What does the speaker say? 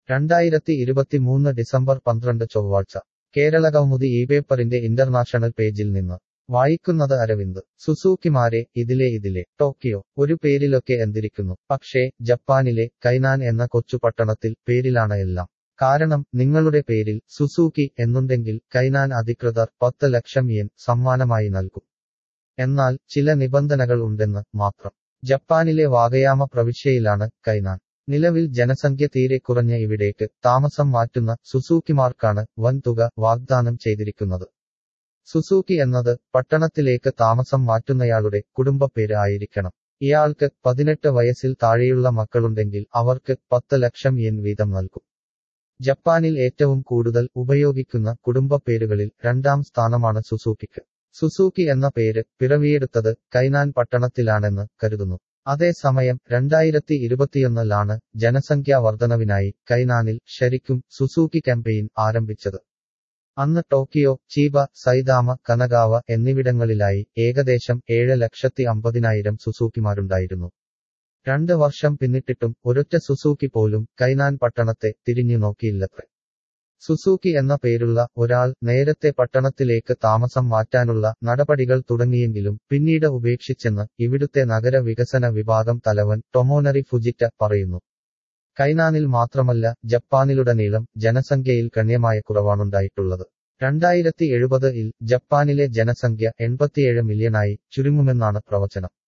രണ്ടായിരത്തി ഇരുപത്തിമൂന്ന് ഡിസംബർ പന്ത്രണ്ട് ചൊവ്വാഴ്ച കേരള കൗമുദി ഈ പേപ്പറിന്റെ ഇന്റർനാഷണൽ പേജിൽ നിന്ന് വായിക്കുന്നത് അരവിന്ദ് സുസൂക്കിമാരെ ഇതിലെ ഇതിലെ ടോക്കിയോ ഒരു പേരിലൊക്കെ എന്തിരിക്കുന്നു പക്ഷേ ജപ്പാനിലെ കൈനാൻ എന്ന കൊച്ചു പട്ടണത്തിൽ പേരിലാണ് എല്ലാം കാരണം നിങ്ങളുടെ പേരിൽ സുസൂക്കി എന്നുണ്ടെങ്കിൽ കൈനാൻ അധികൃതർ പത്ത് ലക്ഷം യെൻ സമ്മാനമായി നൽകും എന്നാൽ ചില നിബന്ധനകൾ ഉണ്ടെന്ന് മാത്രം ജപ്പാനിലെ വാഗയാമ പ്രവിശ്യയിലാണ് കൈനാൻ നിലവിൽ ജനസംഖ്യ തീരെ കുറഞ്ഞ ഇവിടേക്ക് താമസം മാറ്റുന്ന സുസൂക്കിമാർക്കാണ് വൻതുക വാഗ്ദാനം ചെയ്തിരിക്കുന്നത് സുസൂക്കി എന്നത് പട്ടണത്തിലേക്ക് താമസം മാറ്റുന്നയാളുടെ കുടുംബപ്പേര് ആയിരിക്കണം ഇയാൾക്ക് പതിനെട്ട് വയസ്സിൽ താഴെയുള്ള മക്കളുണ്ടെങ്കിൽ അവർക്ക് പത്ത് ലക്ഷം യെൻ വീതം നൽകും ജപ്പാനിൽ ഏറ്റവും കൂടുതൽ ഉപയോഗിക്കുന്ന കുടുംബപ്പേരുകളിൽ രണ്ടാം സ്ഥാനമാണ് സുസൂക്കിക്ക് സുസൂക്കി എന്ന പേര് പിറവിയെടുത്തത് കൈനാൻ പട്ടണത്തിലാണെന്ന് കരുതുന്നു അതേസമയം രണ്ടായിരത്തി ഇരുപത്തിയൊന്നിലാണ് ജനസംഖ്യാ വർധനവിനായി കൈനാനിൽ ശരിക്കും സുസൂക്കി ക്യാമ്പയിൻ ആരംഭിച്ചത് അന്ന് ടോക്കിയോ ചീബ സൈതാമ കനഗാവ എന്നിവിടങ്ങളിലായി ഏകദേശം ഏഴ് ലക്ഷത്തി അമ്പതിനായിരം സുസൂക്കിമാരുണ്ടായിരുന്നു രണ്ട് വർഷം പിന്നിട്ടിട്ടും ഒരൊറ്റ സുസൂക്കി പോലും കൈനാൻ പട്ടണത്തെ തിരിഞ്ഞു നോക്കിയില്ലത്രേ സുസൂക്കി എന്ന പേരുള്ള ഒരാൾ നേരത്തെ പട്ടണത്തിലേക്ക് താമസം മാറ്റാനുള്ള നടപടികൾ തുടങ്ങിയെങ്കിലും പിന്നീട് ഉപേക്ഷിച്ചെന്ന് ഇവിടുത്തെ നഗര വികസന വിഭാഗം തലവൻ ടൊമോനറി ഫുജിറ്റ പറയുന്നു കൈനാനിൽ മാത്രമല്ല ജപ്പാനിലുടനീളം ജനസംഖ്യയിൽ ഗണ്യമായ കുറവാണുണ്ടായിട്ടുള്ളത് രണ്ടായിരത്തി എഴുപതിൽ ജപ്പാനിലെ ജനസംഖ്യ എൺപത്തിയേഴ് മില്യണായി ചുരുങ്ങുമെന്നാണ് പ്രവചനം